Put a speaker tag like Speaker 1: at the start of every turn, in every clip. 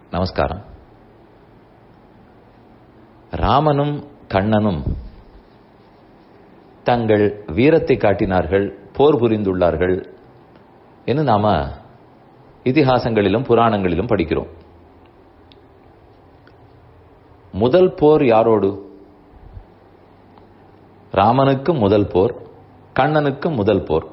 Speaker 1: நமஸ்காரம் ராமனும் கண்ணனும் தங்கள் வீரத்தை காட்டினார்கள் போர் புரிந்துள்ளார்கள் என்று நாம இதிகாசங்களிலும் புராணங்களிலும் படிக்கிறோம் முதல் போர் யாரோடு ராமனுக்கு முதல் போர் கண்ணனுக்கு முதல் போர்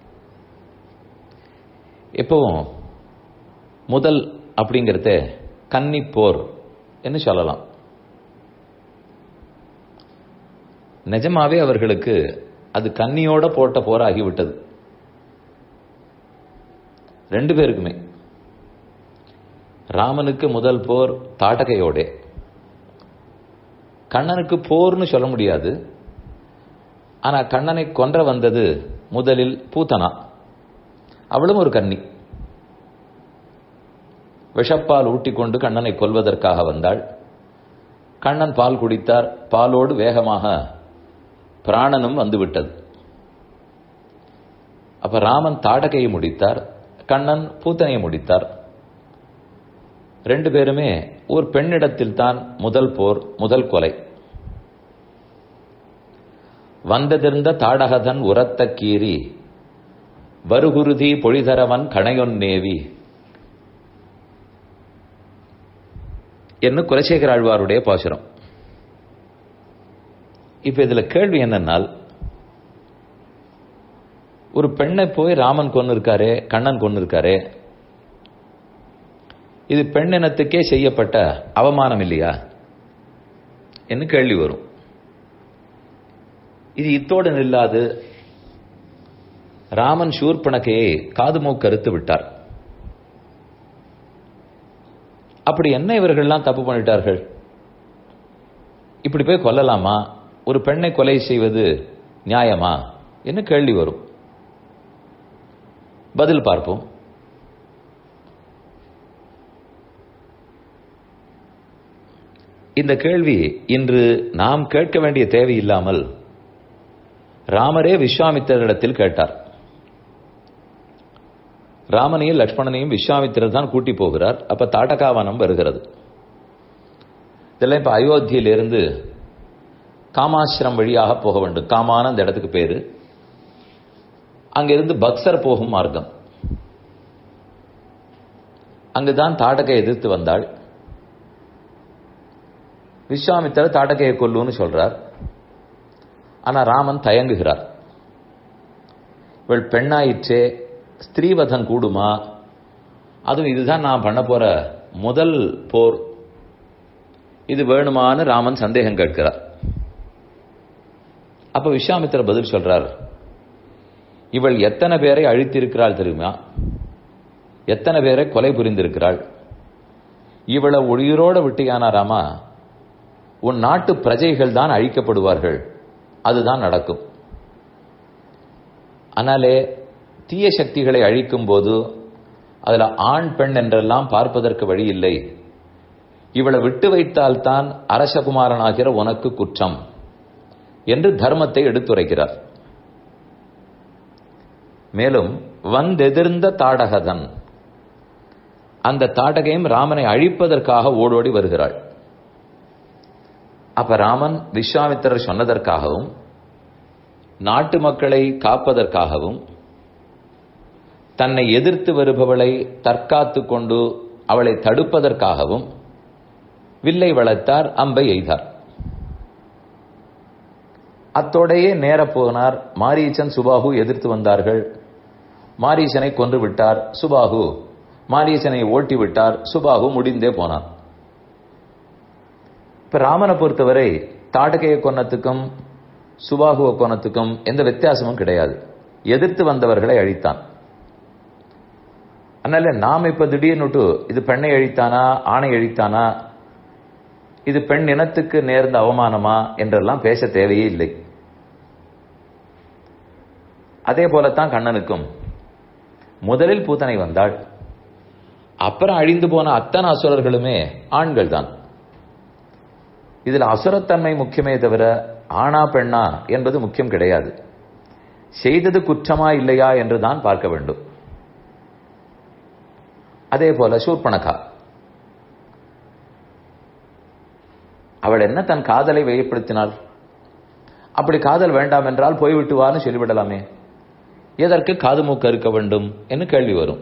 Speaker 1: எப்பவும் முதல் அப்படிங்கிறத கன்னி போர் என்று சொல்லலாம் நிஜமாவே அவர்களுக்கு அது கன்னியோட போட்ட போர் ஆகிவிட்டது ரெண்டு பேருக்குமே ராமனுக்கு முதல் போர் தாட்டகையோட கண்ணனுக்கு போர்னு சொல்ல முடியாது ஆனா கண்ணனை கொன்ற வந்தது முதலில் பூத்தனா அவளும் ஒரு கன்னி விஷப்பால் ஊட்டிக்கொண்டு கண்ணனை கொல்வதற்காக வந்தாள் கண்ணன் பால் குடித்தார் பாலோடு வேகமாக பிராணனும் வந்துவிட்டது அப்ப ராமன் தாடகையை முடித்தார் கண்ணன் பூத்தனையை முடித்தார் ரெண்டு பேருமே ஒரு பெண்ணிடத்தில் தான் முதல் போர் முதல் கொலை வந்ததிருந்த தாடகதன் உரத்த கீறி வருகுருதி பொழிதரவன் கணையொன்னேவி என்று குலசேகர ஆழ்வாருடைய பாசுரம் இப்ப இதுல கேள்வி என்னன்னால் ஒரு பெண்ணை போய் ராமன் கொண்டு இருக்காரு கண்ணன் கொண்டு இருக்காரு இது பெண்ணினத்துக்கே செய்யப்பட்ட அவமானம் இல்லையா என்று கேள்வி வரும் இது இத்தோடு நில்லாது ராமன் சூர்பணக்கையை காது மூக்கு அறுத்து விட்டார் அப்படி என்ன இவர்கள்லாம் தப்பு பண்ணிட்டார்கள் இப்படி போய் கொல்லலாமா ஒரு பெண்ணை கொலை செய்வது நியாயமா என்ன கேள்வி வரும் பதில் பார்ப்போம் இந்த கேள்வி இன்று நாம் கேட்க வேண்டிய தேவையில்லாமல் ராமரே விஸ்வாமித்திரரிடத்தில் கேட்டார் ராமனையும் லட்சுமணனையும் விஸ்வாமித்திரர் தான் கூட்டி போகிறார் அப்ப தாட்டகாவனம் வருகிறது இதெல்லாம் இப்ப அயோத்தியிலிருந்து காமாசிரம் வழியாக போக வேண்டும் காமான அந்த இடத்துக்கு பேரு அங்கிருந்து பக்சர் போகும் மார்க்கம் அங்குதான் தாடகை எதிர்த்து வந்தாள் விஸ்வாமித்திரர் தாடகையை கொல்லுன்னு சொல்றார் ஆனா ராமன் தயங்குகிறார் இவள் பெண்ணாயிற்றே ஸ்திரீவதம் கூடுமா அதுவும் இதுதான் நான் பண்ண போற முதல் போர் இது வேணுமான்னு ராமன் சந்தேகம் கேட்கிறார் அப்ப விஸ்வாமித்திர பதில் சொல்றார் இவள் எத்தனை பேரை அழித்திருக்கிறாள் தெரியுமா எத்தனை பேரை கொலை புரிந்திருக்கிறாள் இவளை உயிரோட விட்டியானா ராமா உன் நாட்டு பிரஜைகள் தான் அழிக்கப்படுவார்கள் அதுதான் நடக்கும் ஆனாலே தீய சக்திகளை அழிக்கும் போது அதுல ஆண் பெண் என்றெல்லாம் பார்ப்பதற்கு வழி இல்லை இவளை விட்டு வைத்தால்தான் அரசகுமாரனாகிற உனக்கு குற்றம் என்று தர்மத்தை எடுத்துரைக்கிறார் மேலும் வந்தெதிர்ந்த தாடகதன் அந்த தாடகையும் ராமனை அழிப்பதற்காக ஓடோடி வருகிறாள் அப்ப ராமன் விஸ்வாமித்திரர் சொன்னதற்காகவும் நாட்டு மக்களை காப்பதற்காகவும் தன்னை எதிர்த்து வருபவளை தற்காத்து கொண்டு அவளை தடுப்பதற்காகவும் வில்லை வளர்த்தார் அம்பை எய்தார் அத்தோடையே நேர போனார் மாரீச்சன் சுபாகு எதிர்த்து வந்தார்கள் மாரீசனை கொன்று விட்டார் சுபாகு மாரீசனை ஓட்டி விட்டார் சுபாகு முடிந்தே போனார் இப்ப ராமனை பொறுத்தவரை தாடகைய கொன்னத்துக்கும் சுபாகுவ கொன்னத்துக்கும் எந்த வித்தியாசமும் கிடையாது எதிர்த்து வந்தவர்களை அழித்தான் அதனால நாம் இப்ப திடீர்னுட்டு இது பெண்ணை அழித்தானா ஆணை அழித்தானா இது பெண் இனத்துக்கு நேர்ந்த அவமானமா என்றெல்லாம் பேச தேவையே இல்லை அதே போலத்தான் கண்ணனுக்கும் முதலில் பூத்தனை வந்தாள் அப்புறம் அழிந்து போன அத்தனை அசுரர்களுமே ஆண்கள் தான் இதில் அசுரத்தன்மை முக்கியமே தவிர ஆணா பெண்ணா என்பது முக்கியம் கிடையாது செய்தது குற்றமா இல்லையா என்று தான் பார்க்க வேண்டும் அதே போல சூர்பணகா அவள் என்ன தன் காதலை வெளிப்படுத்தினாள் அப்படி காதல் வேண்டாம் என்றால் போய்விட்டு வான்னு சொல்லிவிடலாமே எதற்கு காது மூக்கு இருக்க வேண்டும் என்று கேள்வி வரும்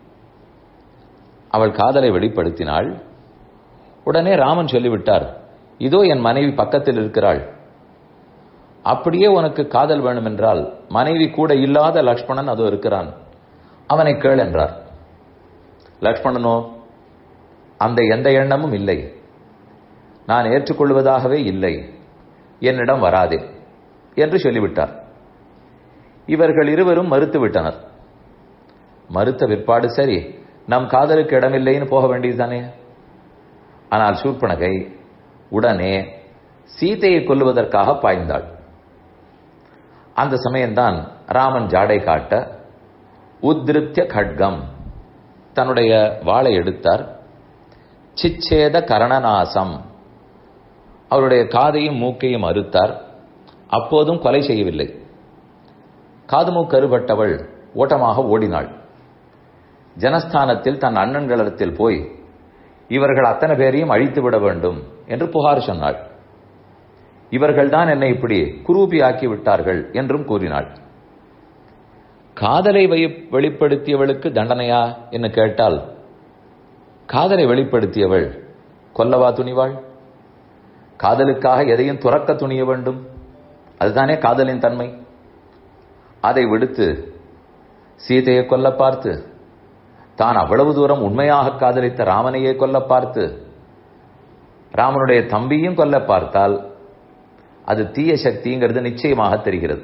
Speaker 1: அவள் காதலை வெளிப்படுத்தினாள் உடனே ராமன் சொல்லிவிட்டார் இதோ என் மனைவி பக்கத்தில் இருக்கிறாள் அப்படியே உனக்கு காதல் வேணும் என்றால் மனைவி கூட இல்லாத லக்ஷ்மணன் அதோ இருக்கிறான் அவனை கேள் என்றார் லக்ஷ்மணனோ அந்த எந்த எண்ணமும் இல்லை நான் ஏற்றுக்கொள்வதாகவே இல்லை என்னிடம் வராதே என்று சொல்லிவிட்டார் இவர்கள் இருவரும் மறுத்து விட்டனர் மறுத்த விற்பாடு சரி நம் காதலுக்கு இடமில்லைன்னு போக வேண்டியதுதானே ஆனால் சூர்பனகை உடனே சீதையை கொல்லுவதற்காக பாய்ந்தாள் அந்த சமயம்தான் ராமன் ஜாடை காட்ட உத்ருத்திய கட்கம் தன்னுடைய வாளை எடுத்தார் சிச்சேத கரணநாசம் அவருடைய காதையும் மூக்கையும் அறுத்தார் அப்போதும் கொலை செய்யவில்லை காது மூக்கு அறுபட்டவள் ஓட்டமாக ஓடினாள் ஜனஸ்தானத்தில் தன் அண்ணன்களிடத்தில் போய் இவர்கள் அத்தனை பேரையும் அழித்து விட வேண்டும் என்று புகார் சொன்னாள் இவர்கள்தான் என்னை இப்படி குரூபி ஆக்கி விட்டார்கள் என்றும் கூறினாள் காதலை வெளிப்படுத்தியவளுக்கு தண்டனையா என்று கேட்டால் காதலை வெளிப்படுத்தியவள் கொல்லவா துணிவாள் காதலுக்காக எதையும் துறக்க துணிய வேண்டும் அதுதானே காதலின் தன்மை அதை விடுத்து சீதையை கொல்ல பார்த்து தான் அவ்வளவு தூரம் உண்மையாக காதலித்த ராமனையே கொல்ல பார்த்து ராமனுடைய தம்பியும் கொல்ல பார்த்தால் அது தீய சக்திங்கிறது நிச்சயமாக தெரிகிறது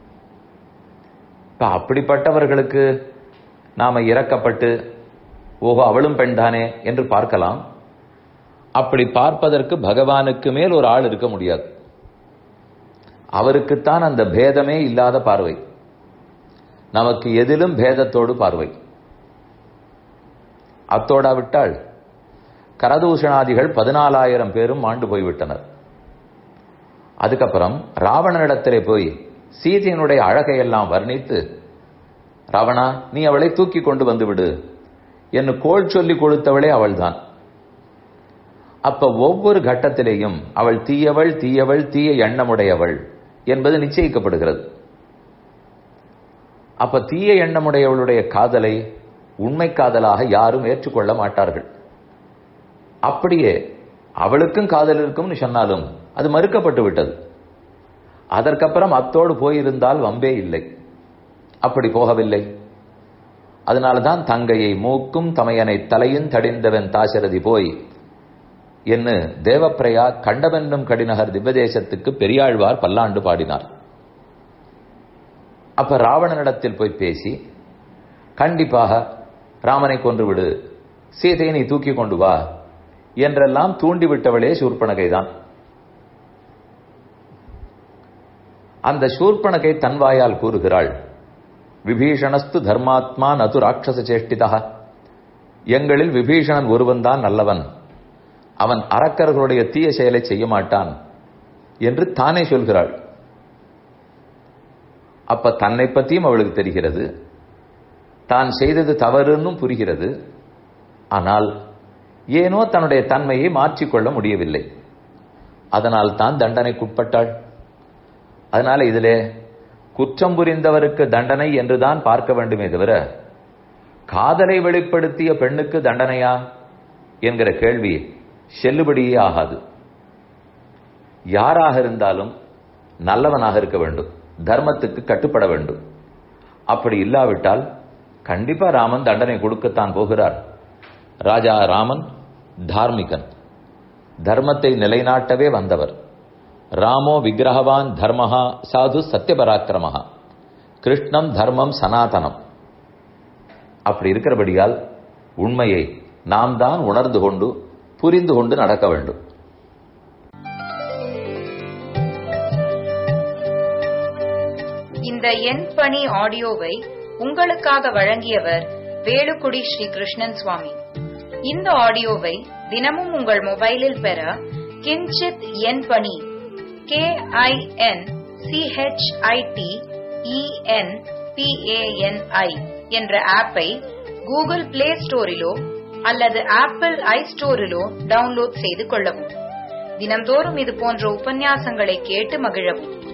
Speaker 1: இப்ப அப்படிப்பட்டவர்களுக்கு நாம இறக்கப்பட்டு ஓஹோ அவளும் பெண்தானே என்று பார்க்கலாம் அப்படி பார்ப்பதற்கு பகவானுக்கு மேல் ஒரு ஆள் இருக்க முடியாது அவருக்குத்தான் அந்த பேதமே இல்லாத பார்வை நமக்கு எதிலும் பேதத்தோடு பார்வை அத்தோடா விட்டால் கரதூஷணாதிகள் பதினாலாயிரம் பேரும் ஆண்டு போய்விட்டனர் அதுக்கப்புறம் ராவணனிடத்திலே போய் சீதையினுடைய அழகையெல்லாம் வர்ணித்து ராவணா நீ அவளை தூக்கி கொண்டு வந்து விடு என்று கோள் சொல்லி கொடுத்தவளே அவள்தான் அப்ப ஒவ்வொரு கட்டத்திலேயும் அவள் தீயவள் தீயவள் தீய எண்ணமுடையவள் என்பது நிச்சயிக்கப்படுகிறது அப்ப தீய எண்ணமுடையவளுடைய காதலை உண்மை காதலாக யாரும் ஏற்றுக்கொள்ள மாட்டார்கள் அப்படியே அவளுக்கும் காதல் இருக்கும்னு சொன்னாலும் அது மறுக்கப்பட்டு விட்டது அதற்கப்புறம் அத்தோடு போயிருந்தால் வம்பே இல்லை அப்படி போகவில்லை அதனால்தான் தங்கையை மூக்கும் தமையனை தலையும் தடிந்தவன் தாசரதி போய் என்று தேவப்பிரையா கண்டவென்னும் கடிநகர் திவ்வதேசத்துக்கு பெரியாழ்வார் பல்லாண்டு பாடினார் அப்ப ராவணனிடத்தில் போய் பேசி கண்டிப்பாக ராமனை கொன்று விடு சீதையை நீ தூக்கி கொண்டு வா என்றெல்லாம் தூண்டிவிட்டவளே சூர்பனகைதான் அந்த சூர்பனகை தன் வாயால் கூறுகிறாள் விபீஷணஸ்து தர்மாத்மா நது ராட்சச சேஷ்டிதா எங்களில் விபீஷணன் ஒருவன்தான் நல்லவன் அவன் அரக்கர்களுடைய தீய செயலை செய்ய மாட்டான் என்று தானே சொல்கிறாள் அப்ப தன்னை பற்றியும் அவளுக்கு தெரிகிறது தான் செய்தது தவறுன்னும் புரிகிறது ஆனால் ஏனோ தன்னுடைய தன்மையை மாற்றிக்கொள்ள முடியவில்லை அதனால் தான் தண்டனைக்குட்பட்டாள் அதனால இதிலே குற்றம் புரிந்தவருக்கு தண்டனை என்றுதான் பார்க்க வேண்டுமே தவிர காதலை வெளிப்படுத்திய பெண்ணுக்கு தண்டனையா என்கிற கேள்வி செல்லுபடியே ஆகாது யாராக இருந்தாலும் நல்லவனாக இருக்க வேண்டும் தர்மத்துக்கு கட்டுப்பட வேண்டும் அப்படி இல்லாவிட்டால் கண்டிப்பா ராமன் தண்டனை கொடுக்கத்தான் போகிறார் ராஜா ராமன் தார்மிகன் தர்மத்தை நிலைநாட்டவே வந்தவர் ராமோ விக்கிரகவான் தர்மஹா சாது சத்தியபராக்கிரமஹா கிருஷ்ணம் தர்மம் சனாதனம் அப்படி இருக்கிறபடியால் உண்மையை நாம் தான் உணர்ந்து கொண்டு புரிந்து கொண்டு நடக்க வேண்டும்
Speaker 2: இந்த எண் பணி ஆடியோவை உங்களுக்காக வழங்கியவர் வேலுக்குடி ஸ்ரீ கிருஷ்ணன் சுவாமி இந்த ஆடியோவை தினமும் உங்கள் மொபைலில் பெற கிஞ்சித் எண் பணி கே ஐ என் சிஹெச்ஐடி இஎன் பிஏஎன்ஐ என்ற ஆப்பை கூகுள் பிளே ஸ்டோரிலோ அல்லது ஆப்பிள் ஐ ஸ்டோரிலோ டவுன்லோட் செய்து கொள்ளவும் தினம்தோறும் இது போன்ற உபன்யாசங்களை கேட்டு மகிழவும்